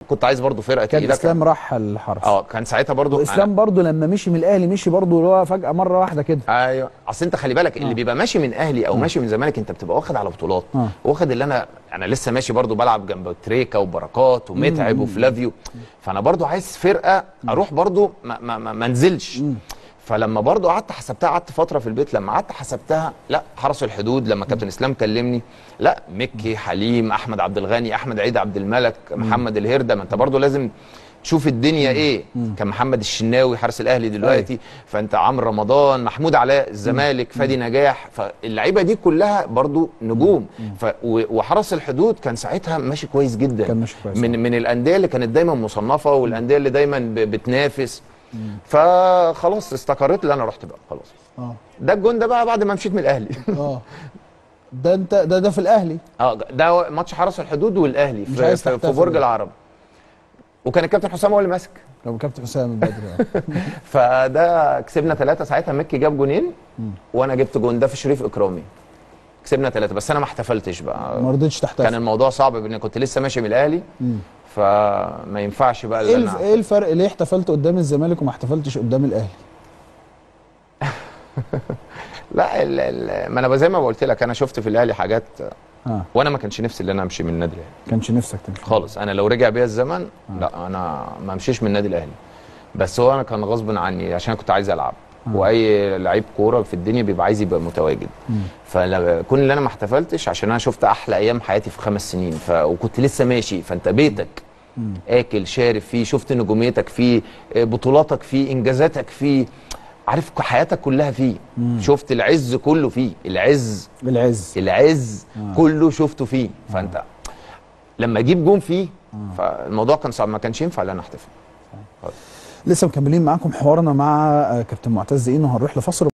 كنت عايز برضو فرقه كان تقيله اسلام راح الحرس اه كان ساعتها برضو واسلام برضو لما مشي من الاهلي مشي برضو اللي هو فجاه مره واحده كده ايوه اصل انت خلي بالك اللي بيبقى ماشي من اهلي او ماشي من زمالك انت بتبقى واخد على بطولات آه. واخد اللي انا انا لسه ماشي برضو بلعب جنب تريكا وبركات ومتعب وفلافيو فانا برضو عايز فرقه اروح برضو ما, ما, ما, ما انزلش فلما برضو قعدت حسبتها قعدت فتره في البيت لما قعدت حسبتها لا حرس الحدود لما كابتن اسلام كلمني لا مكي حليم احمد عبد الغني احمد عيد عبد الملك محمد الهرده ما انت برضو لازم تشوف الدنيا ايه كان محمد الشناوي حارس الاهلي دلوقتي فانت عمرو رمضان محمود علاء الزمالك فادي نجاح فاللعيبه دي كلها برضو نجوم ف و- وحرس الحدود كان ساعتها ماشي كويس جدا كان ماشي كويس. من من الانديه اللي كانت دايما مصنفه والانديه اللي دايما ب- بتنافس فخلاص استقريت ان انا رحت بقى خلاص اه ده الجون ده بقى بعد ما مشيت من الاهلي اه ده انت ده ده في الاهلي اه ده ماتش حرس الحدود والاهلي مش في, عايز في, في تحتفل برج بقى. العرب وكان الكابتن حسام هو اللي ماسك لو كابتن حسام من بدري آه. فده كسبنا ثلاثة ساعتها مكي جاب جونين وانا جبت جون ده في شريف اكرامي كسبنا ثلاثة بس انا ما احتفلتش بقى ما رضيتش كان تحتفل الموضوع صعب لان كنت لسه ماشي من الاهلي فما ينفعش بقى ايه اللي الف... انا ايه الفرق ليه احتفلت قدام الزمالك وما احتفلتش قدام الاهلي لا ال... ال... ما انا زي ما قلت لك انا شفت في الاهلي حاجات اه وانا ما كانش نفسي ان انا امشي من النادي الاهلي كانش نفسك تمشي خالص انا لو رجع بيا الزمن لا انا ما امشيش من النادي الاهلي بس هو انا كان غصب عني عشان أنا كنت عايز العب واي لعيب كوره في الدنيا بيبقى عايز يبقى متواجد فكون اللي انا ما احتفلتش عشان انا شفت احلى ايام حياتي في خمس سنين ف... وكنت لسه ماشي فانت بيتك اكل شارب فيه شفت نجوميتك فيه آه، بطولاتك فيه انجازاتك فيه عارف حياتك كلها فيه شفت العز كله فيه العز العز العز كله شفته فيه فانت لما اجيب جون فيه فالموضوع كان صعب ما كانش ينفع ان انا احتفل لسه مكملين معاكم حوارنا مع آه، كابتن معتز اينو هنروح لفاصل